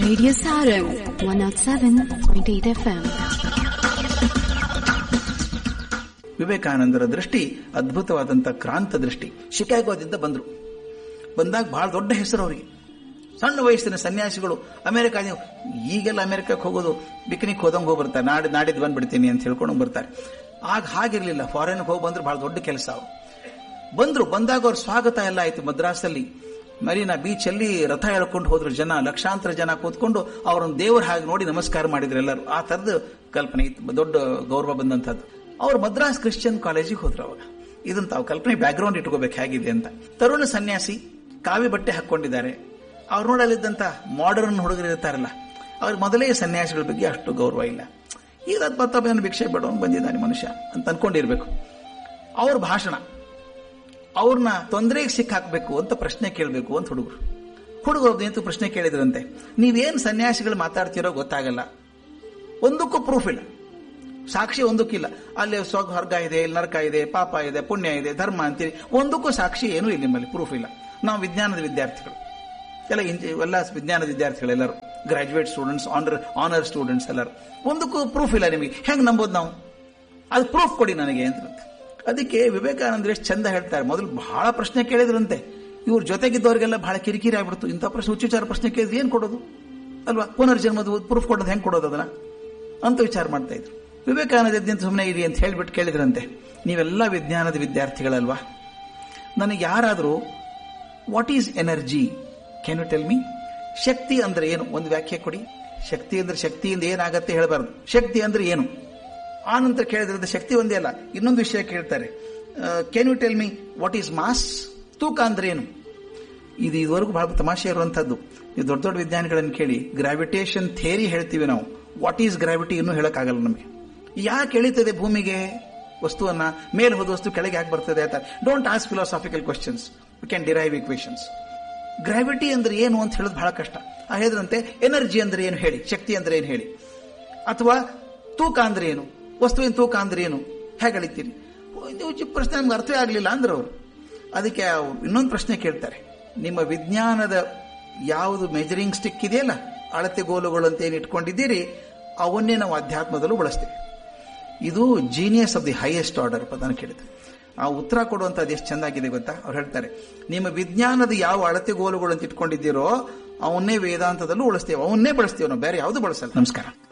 Radio Sarum 107.8 FM. ವಿವೇಕಾನಂದರ ದೃಷ್ಟಿ ಅದ್ಭುತವಾದಂಥ ಕ್ರಾಂತ ದೃಷ್ಟಿ ಶಿಕಾಗೋದಿಂದ ಬಂದರು ಬಂದಾಗ ಬಹಳ ದೊಡ್ಡ ಹೆಸರು ಅವರಿಗೆ ಸಣ್ಣ ವಯಸ್ಸಿನ ಸನ್ಯಾಸಿಗಳು ಅಮೆರಿಕ ಈಗೆಲ್ಲ ಅಮೆರಿಕಕ್ಕೆ ಹೋಗೋದು ಪಿಕ್ನಿಕ್ ಹೋದಂಗೆ ಹೋಗಿ ಬರ್ತಾರೆ ನಾಡಿ ನಾಡಿದ್ದು ಬಂದ್ಬಿಡ್ತೀನಿ ಅಂತ ಹೇಳ್ಕೊಂಡು ಬರ್ತಾರೆ ಆಗ ಹಾಗಿರ್ಲಿಲ್ಲ ಫಾರಿನ್ಗೆ ಹೋಗಿ ಬಂದ್ರೆ ಬಹಳ ದೊಡ್ಡ ಕೆಲಸ ಅವರು ಬಂದ್ರು ಬಂದಾಗ ಅವ್ರ ಸ್ವಾಗತ ಎಲ್ಲ ಆಯ್ತು ಮದ್ರಾಸಲ್ಲಿ ಮರೀನಾ ಬೀಚಲ್ಲಿ ರಥ ಎಳ್ಕೊಂಡು ಹೋದ್ರು ಜನ ಲಕ್ಷಾಂತರ ಜನ ಕೂತ್ಕೊಂಡು ಅವರನ್ನು ದೇವರ ಹಾಗೆ ನೋಡಿ ನಮಸ್ಕಾರ ಮಾಡಿದ್ರು ಎಲ್ಲರೂ ಆ ಥರದ ಕಲ್ಪನೆ ಇತ್ತು ದೊಡ್ಡ ಗೌರವ ಬಂದಂಥದ್ದು ಅವ್ರು ಮದ್ರಾಸ್ ಕ್ರಿಶ್ಚಿಯನ್ ಕಾಲೇಜಿಗೆ ಹೋದ್ರು ಅವಾಗ ಇದನ್ನ ತಾವು ಕಲ್ಪನೆ ಬ್ಯಾಕ್ಗ್ರೌಂಡ್ ಇಟ್ಕೋಬೇಕು ಹೇಗಿದೆ ಅಂತ ತರುಣ ಸನ್ಯಾಸಿ ಕಾವಿ ಬಟ್ಟೆ ಹಾಕೊಂಡಿದ್ದಾರೆ ಅವ್ರು ನೋಡಲಿದ್ದಂತ ಮಾಡರ್ನ್ ಹುಡುಗರು ಇರ್ತಾರಲ್ಲ ಅವ್ರಿಗೆ ಮೊದಲೇ ಸನ್ಯಾಸಿಗಳ ಬಗ್ಗೆ ಅಷ್ಟು ಗೌರವ ಇಲ್ಲ ಈಗ ಅದು ಮತ್ತೊಬ್ಬ ಭಿಕ್ಷೆ ಬೇಡವನು ಬಂದಿದ್ದಾನೆ ಮನುಷ್ಯ ಅಂತ ಅನ್ಕೊಂಡಿರ್ಬೇಕು ಅವ್ರ ಭಾಷಣ ಅವ್ರನ್ನ ತೊಂದರೆಗೆ ಸಿಕ್ಕಾಕ್ಬೇಕು ಅಂತ ಪ್ರಶ್ನೆ ಕೇಳಬೇಕು ಅಂತ ಹುಡುಗರು ಹುಡುಗರು ನಿಂತು ಪ್ರಶ್ನೆ ಕೇಳಿದ್ರಂತೆ ನೀವೇನು ಸನ್ಯಾಸಿಗಳು ಮಾತಾಡ್ತಿರೋ ಗೊತ್ತಾಗಲ್ಲ ಒಂದಕ್ಕೂ ಪ್ರೂಫ್ ಇಲ್ಲ ಸಾಕ್ಷಿ ಒಂದಕ್ಕಿಲ್ಲ ಅಲ್ಲಿ ಸ್ವರ್ಗ ಹೊರ್ಗ ಇದೆ ಇಲ್ಲಿ ನರಕ ಇದೆ ಪಾಪ ಇದೆ ಪುಣ್ಯ ಇದೆ ಧರ್ಮ ಅಂತೀರಿ ಒಂದಕ್ಕೂ ಸಾಕ್ಷಿ ಏನೂ ಇಲ್ಲ ನಿಮ್ಮಲ್ಲಿ ಪ್ರೂಫ್ ಇಲ್ಲ ನಾವು ವಿಜ್ಞಾನದ ವಿದ್ಯಾರ್ಥಿಗಳು ಎಲ್ಲ ಇಂಜಿ ಎಲ್ಲ ವಿಜ್ಞಾನದ ವಿದ್ಯಾರ್ಥಿಗಳು ಎಲ್ಲರೂ graduate students honour honour students ಎಲ್ಲರೂ ಒಂದಕ್ಕೂ ಪ್ರೂಫ್ ಇಲ್ಲ ನಿಮಗೆ ಹೆಂಗೆ ನಂಬೋದು ನಾವು ಅದು ಪ್ರೂಫ್ ಕೊಡಿ ನನಗೆ ಅಂತ ಅದಕ್ಕೆ ವಿವೇಕಾನಂದರು ಎಷ್ಟು ಚಂದ ಹೇಳ್ತಾರೆ ಮೊದಲು ಬಹಳ ಪ್ರಶ್ನೆ ಕೇಳಿದ್ರಂತೆ ಇವ್ರ ಜೊತೆಗಿದ್ದವರಿಗೆಲ್ಲ ಬಹಳ ಕಿರಿಕಿರಿ ಆಗ್ಬಿಡ್ತು ಇಂಥ ಪ್ರಶ್ನೆ ಹುಚ್ಚುಚಾರ ಪ್ರಶ್ನೆ ಕೇಳಿದ್ರೆ ಏನು ಕೊಡೋದು ಅಲ್ವಾ ಪುನರ್ಜನ್ಮದ ಪ್ರೂಫ್ ಕೊಡೋದು ಹೆಂಗೆ ಕೊಡೋದು ಅದನ್ನ ಅಂತ ವಿಚಾರ ಮಾಡ್ತಾ ಇದ್ರು ವಿವೇಕಾನಂದ ಸುಮ್ಮನೆ ಇರಿ ಅಂತ ಹೇಳ್ಬಿಟ್ಟು ಕೇಳಿದ್ರಂತೆ ನೀವೆಲ್ಲ ವಿಜ್ಞಾನದ ವಿದ್ಯಾರ್ಥಿಗಳಲ್ವಾ ನನಗೆ ಯಾರಾದರೂ what is energy can you tell me ಶಕ್ತಿ ಅಂದ್ರೆ ಏನು ಒಂದು ವ್ಯಾಖ್ಯೆ ಕೊಡಿ ಶಕ್ತಿ ಅಂದ್ರೆ ಶಕ್ತಿಯಿಂದ ಏನಾಗತ್ತೆ ಹೇಳಬಾರ್ದು ಶಕ್ತಿ ಅಂದ್ರೆ ಏನು ಆ ನಂತರ ಕೇಳಿದ್ರೆ ಶಕ್ತಿ ಒಂದೇ ಅಲ್ಲ ಇನ್ನೊಂದು ವಿಷಯ ಕೇಳ್ತಾರೆ can you tell me what is mass ತೂಕ ಅಂದ್ರೆ ಏನು ಇದು ಇದುವರೆಗೂ ಬಹಳ ತಮಾಷೆ ಇರುವಂತದ್ದು ನೀವು ದೊಡ್ಡ ದೊಡ್ಡ ವಿಜ್ಞಾನಿಗಳನ್ನು ಕೇಳಿ ಗ್ರಾವಿಟೇಷನ್ ಥೇರಿ ಹೇಳ್ತೀವಿ ನಾವು ವಾಟ್ ಈಸ್ ಗ್ರಾವಿಟಿ ಇನ್ನೂ ಹೇಳಕ್ಕಾಗಲ್ಲ ನಮಗೆ ಯಾಕೆ ಎಳಿತದೆ ಭೂಮಿಗೆ ವಸ್ತುವನ್ನ ಮೇಲೆ ಹೋದ ವಸ್ತು ಕೆಳಗೆ ಯಾಕೆ ಬರ್ತದೆ ಅಂತ don't ask philosophical questions we can derive equations gravity ಅಂದ್ರೆ ಏನು ಅಂತ ಹೇಳೋದು ಬಹಳ ಕಷ್ಟ ಆ ಹೇಳಿದ್ರಂತೆ ಎನರ್ಜಿ ಅಂದ್ರೆ ಏನು ಹೇಳಿ ಶಕ್ತಿ ಅಂದ್ರೆ ಏನು ಹೇಳಿ ಅಥವಾ ತೂಕ ಅಂದ್ರೆ ಏನು ವಸ್ತುವಿನ ತೂಕ ಅಂದ್ರೆ ಏನು ಹೇಗೆ ಅಳಿತೀರಿ ಇದು ಪ್ರಶ್ನೆ ನಮ್ಗೆ ಅರ್ಥವೇ ಆಗಲಿಲ್ಲ ಅಂದ್ರೆ ಅವರು ಅದಕ್ಕೆ ಇನ್ನೊಂದು ಪ್ರಶ್ನೆ ಕೇಳ್ತಾರೆ ನಿಮ್ಮ ವಿಜ್ಞಾನದ ಯಾವುದು ಮೆಜರಿಂಗ್ ಸ್ಟಿಕ್ ಇದೆಯಲ್ಲ ಅಳತೆ ಗೋಲುಗಳು ಅಂತ ಏನು ಇಟ್ಕೊಂಡಿದ್ದೀರಿ ಅವನ್ನೇ ನಾವು ಅಧ್ಯಾತ್ಮದಲ್ಲೂ ಬಳಸ್ತೇವೆ ಇದು genius of the highest order ಪದನ ಕೇಳಿದೆ ಆ ಉತ್ತರ ಕೊಡುವಂತದ್ದು ಎಷ್ಟು ಚೆಂದಾಗಿದೆ ಗೊತ್ತಾ ಅವ್ರು ಹೇಳ್ತಾರೆ ನಿಮ್ಮ ವಿಜ್ಞಾನದ ಯಾವ ಅಳತೆ ಗೋಲುಗಳು ಅಂತ ಇಟ್ಕೊಂಡಿದ್ದೀರೋ ಅವನ್ನೇ ವೇದಾಂತದಲ್ಲೂ ಉಳಿಸ್ತೇವೆ ಅವನ್ನೇ ಬಳಸ್ತೇವೆ ನಾವು ಬೇರೆ ಯಾವುದು ಬಳಸಲ್ಲ ನಮಸ್ಕಾರ